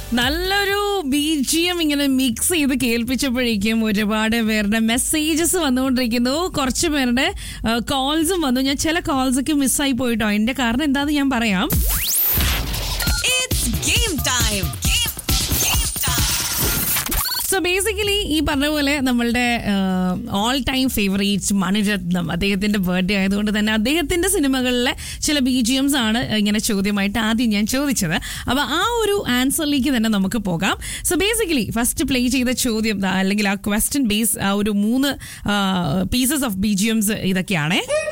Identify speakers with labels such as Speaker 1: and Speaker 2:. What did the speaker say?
Speaker 1: നല്ലൊരു ബീജിയം ഇങ്ങനെ മിക്സ് ചെയ്ത് കേൾപ്പിച്ചപ്പോഴേക്കും ഒരുപാട് പേരുടെ മെസ്സേജസ് വന്നുകൊണ്ടിരിക്കുന്നു കുറച്ച് പേരുടെ കോൾസും വന്നു ഞാൻ ചില കോൾസ് ഒക്കെ മിസ്സായി പോയിട്ടോ അതിന്റെ കാരണം എന്താന്ന് ഞാൻ പറയാം
Speaker 2: It's game time. Game, game time.
Speaker 1: So basically ഈ പറഞ്ഞ പോലെ നമ്മളുടെ ഓൾ ടൈം ഫേവറേറ്റ് മണിരത്നം അദ്ദേഹത്തിന്റെ ബർത്ത്ഡേ ആയതുകൊണ്ട് തന്നെ അദ്ദേഹത്തിന്റെ സിനിമകളിലെ ചില ബീജിയംസ് ആണ് ഇങ്ങനെ ചോദ്യമായിട്ട് ആദ്യം ഞാൻ ചോദിച്ചത് അപ്പൊ ആ ഒരു ആൻസറിലേക്ക് തന്നെ നമുക്ക് പോകാം സോ ബേസിക്കലി ഫസ്റ്റ് പ്ലേ ചെയ്ത ചോദ്യം ദാ അല്ലെങ്കിൽ ആ ക്വസ്റ്റ്യൻ ബേസ് ആ ഒരു മൂന്ന് പീസസ് ഓഫ് ബീജിയംസ് ഇതൊക്കെയാണ്